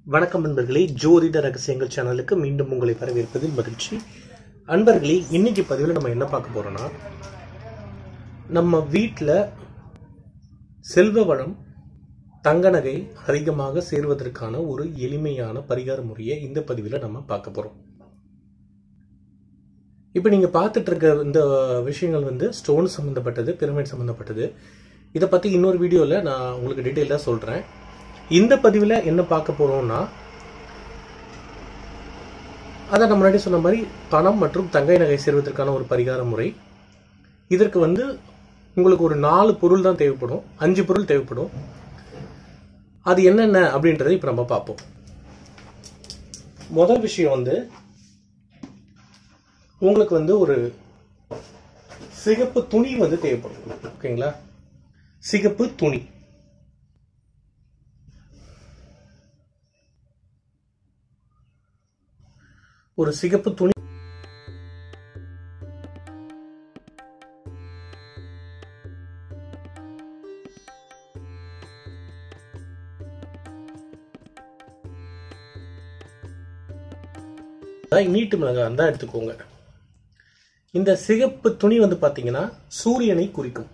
வணக்கம் நண்பர்களே ஜோதிட ரகசியங்கள் சேனலுக்கு மீண்டும் உங்களை வரவேற்பதில் மகிழ்ச்சி அன்பர்களே இன்னைக்கு பதிவில் நம்ம என்ன பார்க்க போறோம்னா நம்ம வீட்டில் செல்வ வளம் தங்க நகை அதிகமாக சேர்வதற்கான ஒரு எளிமையான பரிகார முறையை இந்த பதிவில் நம்ம பார்க்க போறோம் இப்போ நீங்கள் பார்த்துட்டு இருக்க இந்த விஷயங்கள் வந்து ஸ்டோன் சம்மந்தப்பட்டது பிரமிட் சம்மந்தப்பட்டது இதை பற்றி இன்னொரு வீடியோவில் நான் உங்களுக்கு டீட்டெயிலாக சொல்கிறேன் இந்த பதிவில் என்ன பார்க்க போகிறோம்னா அதை நம்ம முன்னாடி சொன்ன மாதிரி பணம் மற்றும் தங்கை நகை சேர்வதற்கான ஒரு பரிகார முறை இதற்கு வந்து உங்களுக்கு ஒரு நாலு பொருள் தான் தேவைப்படும் அஞ்சு பொருள் தேவைப்படும் அது என்னென்ன அப்படின்றத இப்போ நம்ம பார்ப்போம் முதல் விஷயம் வந்து உங்களுக்கு வந்து ஒரு சிகப்பு துணி வந்து தேவைப்படும் ஓகேங்களா சிகப்பு துணி ஒரு சிகப்பு துணி நீட்டு மிளகாய் தான் எடுத்துக்கோங்க இந்த சிகப்பு துணி வந்து பார்த்தீங்கன்னா சூரியனை குறிக்கும்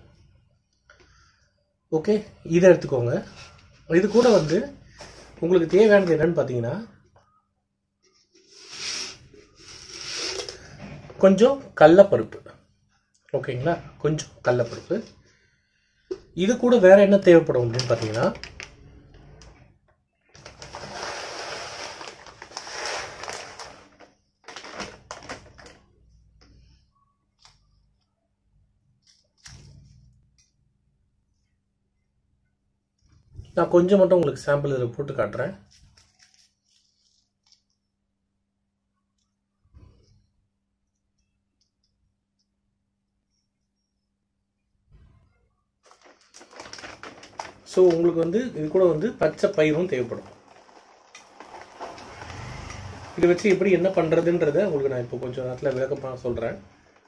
ஓகே இதை எடுத்துக்கோங்க இது கூட வந்து உங்களுக்கு தேவையானது என்னன்னு பார்த்தீங்கன்னா கொஞ்சம் கடலப்பருப்பு ஓகேங்களா கொஞ்சம் கடலப்பருப்பு இது கூட வேற என்ன தேவைப்படும் அப்படின்னு பார்த்தீங்கன்னா நான் கொஞ்சம் மட்டும் உங்களுக்கு சாம்பிள் இதில் போட்டு காட்டுறேன் ஸோ உங்களுக்கு வந்து இது கூட வந்து பச்சை பயிரும் தேவைப்படும் இதை வச்சு எப்படி என்ன பண்ணுறதுன்றத உங்களுக்கு நான் இப்போ கொஞ்சம் நேரத்தில் விளக்கமாக சொல்கிறேன்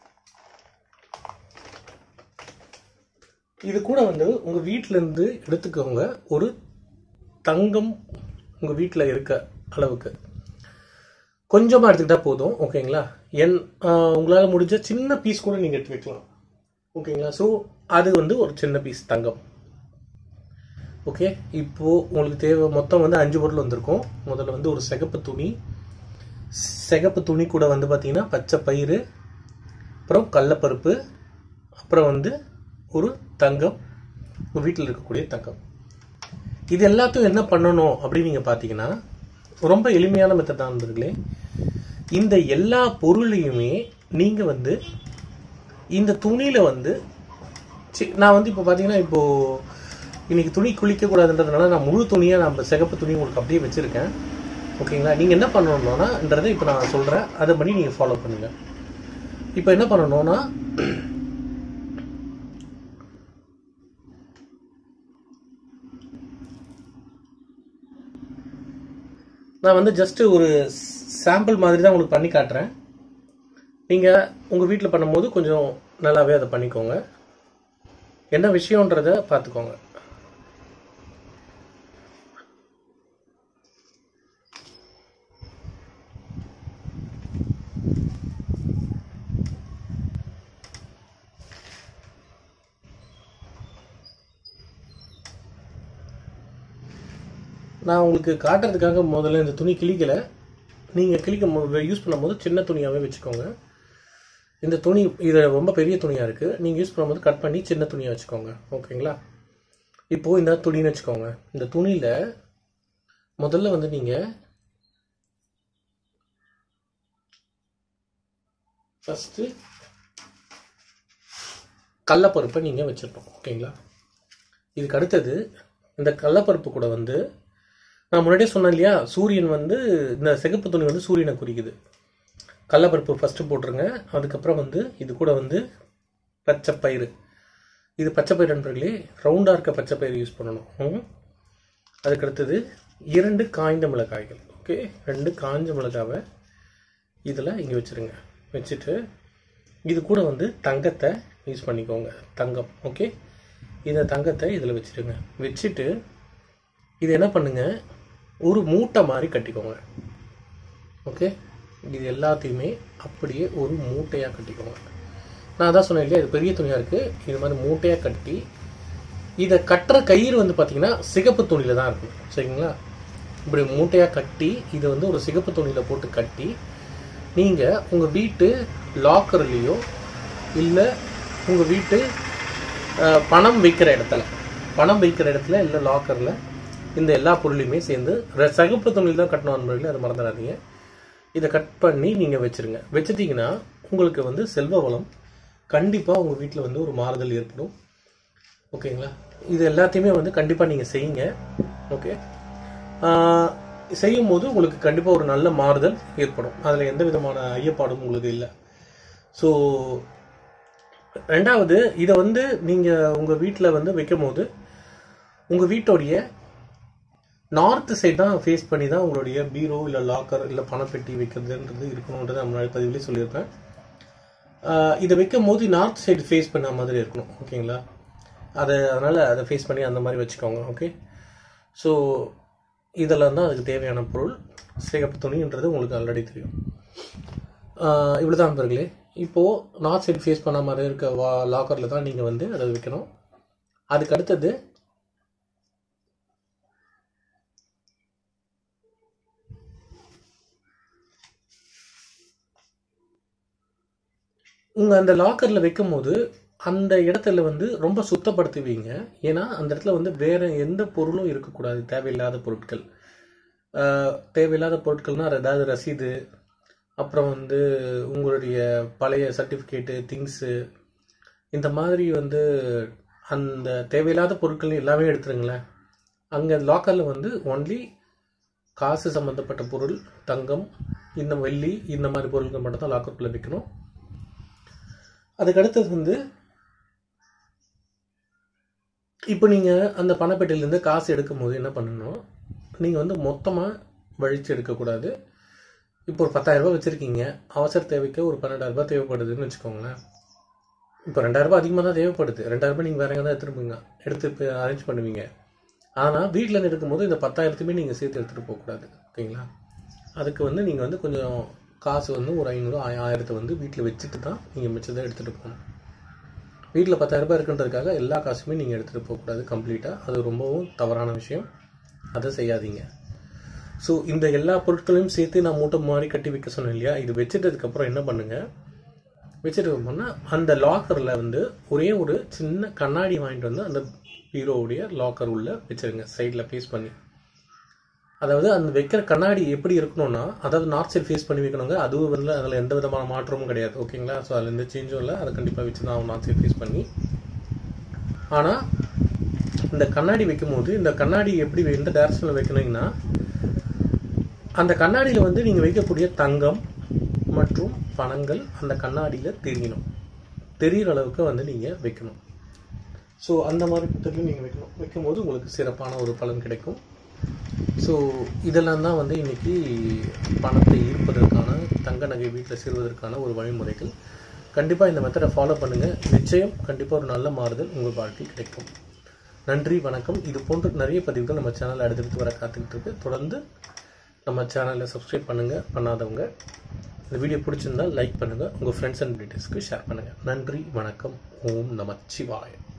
இது கூட வந்து உங்கள் வீட்டிலேருந்து எடுத்துக்கோங்க ஒரு தங்கம் உங்கள் வீட்டில் இருக்க அளவுக்கு கொஞ்சமாக எடுத்துக்கிட்டால் போதும் ஓகேங்களா என் உங்களால் முடிஞ்ச சின்ன பீஸ் கூட நீங்கள் எடுத்து வைக்கலாம் ஓகேங்களா ஸோ அது வந்து ஒரு சின்ன பீஸ் தங்கம் ஓகே இப்போது உங்களுக்கு தேவை மொத்தம் வந்து அஞ்சு பொருள் வந்திருக்கும் முதல்ல வந்து ஒரு சிகப்பு துணி சிகப்பு துணி கூட வந்து பார்த்தீங்கன்னா பச்சை பயிறு அப்புறம் கடலப்பருப்பு அப்புறம் வந்து ஒரு தங்கம் உங்கள் வீட்டில் இருக்கக்கூடிய தங்கம் இது எல்லாத்தையும் என்ன பண்ணணும் அப்படின்னு நீங்கள் பார்த்தீங்கன்னா ரொம்ப எளிமையான மெத்தட் தான் நண்பர்களே இந்த எல்லா பொருளையுமே நீங்கள் வந்து இந்த துணியில் வந்து நான் வந்து இப்போ பார்த்தீங்கன்னா இப்போது இன்னைக்கு துணி குளிக்க கூடாதுன்றதுனால நான் முழு துணியாக நம்ம சிகப்பு துணி உங்களுக்கு அப்படியே வச்சுருக்கேன் ஓகேங்களா நீங்கள் என்ன பண்ணணும்னான்றதை இப்போ நான் சொல்கிறேன் அதை பண்ணி நீங்கள் ஃபாலோ பண்ணுங்கள் இப்போ என்ன பண்ணணும்னா நான் வந்து ஜஸ்ட்டு ஒரு சாம்பிள் மாதிரி தான் உங்களுக்கு பண்ணி காட்டுறேன் நீங்கள் உங்கள் வீட்டில் பண்ணும்போது கொஞ்சம் நல்லாவே அதை பண்ணிக்கோங்க என்ன விஷயன்றத பார்த்துக்கோங்க நான் உங்களுக்கு காட்டுறதுக்காக முதல்ல இந்த துணி கிளிக்கலை நீங்கள் கிளிக்க யூஸ் பண்ணும்போது சின்ன துணியாகவே வச்சுக்கோங்க இந்த துணி இது ரொம்ப பெரிய துணியாக இருக்குது நீங்கள் யூஸ் பண்ணும்போது கட் பண்ணி சின்ன துணியாக வச்சுக்கோங்க ஓகேங்களா இப்போது இந்த துணின்னு வச்சுக்கோங்க இந்த துணியில் முதல்ல வந்து நீங்கள் ஃபஸ்ட்டு கடலப்பருப்பை நீங்கள் வச்சிடணும் ஓகேங்களா இதுக்கு அடுத்தது இந்த கடலப்பருப்பு கூட வந்து நான் முன்னாடியே சொன்னேன் இல்லையா சூரியன் வந்து இந்த சிகப்பு துணி வந்து சூரியனை குறிக்குது கடலப்பருப்பு ஃபஸ்ட்டு போட்டுருங்க அதுக்கப்புறம் வந்து இது கூட வந்து பச்சை பயிறு இது பச்சை பயிர் நண்பர்களே ரவுண்டாக இருக்க பச்சை பயிர் யூஸ் பண்ணணும் அதுக்கு அடுத்தது இரண்டு காய்ந்த மிளகாய்கள் ஓகே ரெண்டு காய்ஞ்ச மிளகாவை இதில் இங்கே வச்சுருங்க வச்சுட்டு இது கூட வந்து தங்கத்தை யூஸ் பண்ணிக்கோங்க தங்கம் ஓகே இந்த தங்கத்தை இதில் வச்சுருங்க வச்சுட்டு இது என்ன பண்ணுங்க ஒரு மூட்டை மாதிரி கட்டிக்கோங்க ஓகே இது எல்லாத்தையுமே அப்படியே ஒரு மூட்டையாக கட்டிக்கோங்க நான் அதான் சொன்னேன் இல்லையா இது பெரிய துணியாக இருக்குது இது மாதிரி மூட்டையாக கட்டி இதை கட்டுற கயிறு வந்து பார்த்தீங்கன்னா சிகப்பு துணியில் தான் இருக்கும் சரிங்களா இப்படி மூட்டையாக கட்டி இதை வந்து ஒரு சிகப்பு துணியில் போட்டு கட்டி நீங்கள் உங்கள் வீட்டு லாக்கர்லேயோ இல்லை உங்கள் வீட்டு அஹ், பணம் வைக்கிற இடத்துல பணம் வைக்கிற இடத்துல இல்லை லாக்கரில் இந்த எல்லா பொருளையுமே சேர்ந்து ர- சிகப்பு துணியில் தான் கட்டணும் நண்பர்களே அதை மறந்துடாதீங்க இதை கட் பண்ணி நீங்கள் வச்சிருங்க வச்சிட்டிங்கன்னா உங்களுக்கு வந்து செல்வ வளம் கண்டிப்பாக உங்கள் வீட்டில் வந்து ஒரு மாறுதல் ஏற்படும் ஓகேங்களா இது எல்லாத்தையுமே வந்து கண்டிப்பாக நீங்கள் செய்யுங்க ஓகே ஆஹ் செய்யும் போது உங்களுக்கு கண்டிப்பாக ஒரு நல்ல மாறுதல் ஏற்படும் அதில் எந்த விதமான ஐயப்பாடும் உங்களுக்கு இல்லை ஸோ ரெண்டாவது இதை வந்து நீங்கள் உங்கள் வீட்டில் வந்து வைக்கும் போது உங்கள் வீட்டோடைய நார்த் சைடு தான் ஃபேஸ் பண்ணி தான் உங்களுடைய பீரோ இல்லை லாக்கர் இல்லை பணப்பெட்டி வைக்கிறதுன்றது இருக்கணுன்றது நான் முன்னாடி பதிவிலே சொல்லியிருப்பேன் ஆஹ் இதை வைக்கும் போது நார்த் சைடு ஃபேஸ் பண்ண மாதிரி இருக்கணும் ஓகேங்களா அதை அதனால் அதை ஃபேஸ் பண்ணி அந்த மாதிரி வச்சுக்கோங்க ஓகே ஸோ இதெல்லாம் தான் அதுக்கு தேவையான பொருள் சிகப்பு துணின்றது உங்களுக்கு ஆல்ரெடி தெரியும் இவ்வளோ தான் நண்பர்களே இப்போது நார்த் சைடு ஃபேஸ் பண்ண மாதிரி இருக்க வா லாக்கரில் தான் நீங்கள் வந்து அதை வைக்கணும் அதுக்கு அடுத்தது உங்கள் அந்த லாக்கரில் வைக்கும் போது அந்த இடத்துல வந்து ரொம்ப சுத்தப்படுத்துவீங்க ஏன்னா அந்த இடத்துல வந்து வேற எந்த பொருளும் இருக்கக்கூடாது தேவையில்லாத பொருட்கள் ஆஹ் தேவையில்லாத பொருட்கள்னால் ஏதாவது ரசீது அப்புறம் வந்து உங்களுடைய பழைய சர்டிஃபிகேட்டு திங்ஸு இந்த மாதிரி வந்து அந்த தேவையில்லாத பொருட்கள் எல்லாமே எடுத்துருங்களேன் அங்கே லாக்கரில் வந்து ஒன்லி காசு சம்மந்தப்பட்ட பொருள் தங்கம் இந்த வெள்ளி இந்த மாதிரி பொருட்கள் மட்டும் தான் லாக்கருக்குள்ளே வைக்கணும் அதுக்கு அடுத்தது வந்து இப்போ நீங்கள் அந்த பணப்பெட்டியிலேருந்து காசு எடுக்கும் போது என்ன பண்ணணும் நீங்கள் வந்து மொத்தமாக வழித்து எடுக்கக்கூடாது இப்போ ஒரு 10000 ரூபாய் வச்சுருக்கீங்க அவசர தேவைக்கு ஒரு 12000 ரூபாய் தேவைப்படுதுன்னு வச்சுக்கோங்களேன் இப்போ 2000 ரூபாய் அதிகமாக தான் தேவைப்படுது 2000 ரூபாய் நீங்கள் வேற எங்கே தான் எடுத்துட்டு போங்க எடுத்து அரேஞ்ச் பண்ணுவீங்க ஆனால் வீட்டில் எடுக்கும்போது இந்த பத்தாயிரத்தையுமே நீங்கள் சேர்த்து எடுத்துகிட்டு போகக்கூடாது ஓகேங்களா அதுக்கு வந்து நீங்கள் வந்து கொஞ்சம் காசு வந்து ஒரு ஐநூறு ஆய- ஆயிரத்தை வந்து வீட்டில் வச்சுட்டு தான் நீங்கள் மிச்சத்தை எடுத்துகிட்டு போகணும் வீட்டில் பத்தாயிரம் ரூபாய் இருக்குன்றதுக்காக எல்லா காசுமே நீங்கள் எடுத்துகிட்டு போகக்கூடாது கம்ப்ளீட்டாக அது ரொம்பவும் தவறான விஷயம் அதை செய்யாதீங்க ஸோ இந்த எல்லா பொருட்களையும் சேர்த்து நான் மூட்டை மாதிரி கட்டி வைக்க சொன்னேன் இல்லையா இது வச்சிட்டதுக்கப்புறம் என்ன பண்ணுங்கள் வச்சுட்டு போனால் அந்த லாக்கரில் வந்து ஒரே ஒரு சின்ன கண்ணாடி வாங்கிட்டு வந்து அந்த பீரோவுடைய லாக்கர் உள்ள வச்சிருங்க சைடில் ஃபேஸ் பண்ணி அதாவது அந்த வைக்கிற கண்ணாடி எப்படி இருக்கணும்னா அதாவது நார்த் சைடு ஃபேஸ் பண்ணி வைக்கணுங்க அதுவும் வந்து அதில் எந்த விதமான மாற்றமும் கிடையாது ஓகேங்களா ஸோ அதில் எந்த சேஞ்சும் இல்லை அதை கண்டிப்பாக வச்சு தான் நார்த் சைடு ஃபேஸ் பண்ணி ஆனால் இந்த கண்ணாடி வைக்கும்போது இந்த கண்ணாடி எப்படி எந்த டேரக்ஷனில் வைக்கணுங்கன்னா அந்த கண்ணாடியில் வந்து நீங்கள் வைக்கக்கூடிய தங்கம் மற்றும் பணங்கள் அந்த கண்ணாடியில் தெரியணும் தெரிகிற அளவுக்கு வந்து நீங்கள் வைக்கணும் ஸோ அந்த மாதிரி புத்தகத்தையும் நீங்கள் வைக்கணும் வைக்கும்போது உங்களுக்கு சிறப்பான ஒரு பலன் கிடைக்கும் ஸோ இதெல்லாம் தான் வந்து இன்னைக்கு பணத்தை ஈர்ப்பதற்கான தங்க நகை வீட்டில் சேர்வதற்கான ஒரு வழிமுறைகள் கண்டிப்பாக இந்த மெத்தடை ஃபாலோ பண்ணுங்கள் நிச்சயம் கண்டிப்பாக ஒரு நல்ல மாறுதல் உங்கள் வாழ்க்கையில் கிடைக்கும் நன்றி வணக்கம் இது போன்ற நிறைய பதிவுகள் நம்ம சேனலில் அடுத்தடுத்து வர காத்துக்கிட்டு இருக்கு தொடர்ந்து நம்ம சேனலை சப்ஸ்கிரைப் பண்ணுங்கள் பண்ணாதவங்க இந்த வீடியோ பிடிச்சிருந்தா லைக் பண்ணுங்கள் உங்கள் ஃப்ரெண்ட்ஸ் அண்ட் ரிலேட்டிவ்ஸ்க்கு ஷேர் பண்ணுங்கள் நன்றி வணக்கம் ஓம் நமச்சிவாய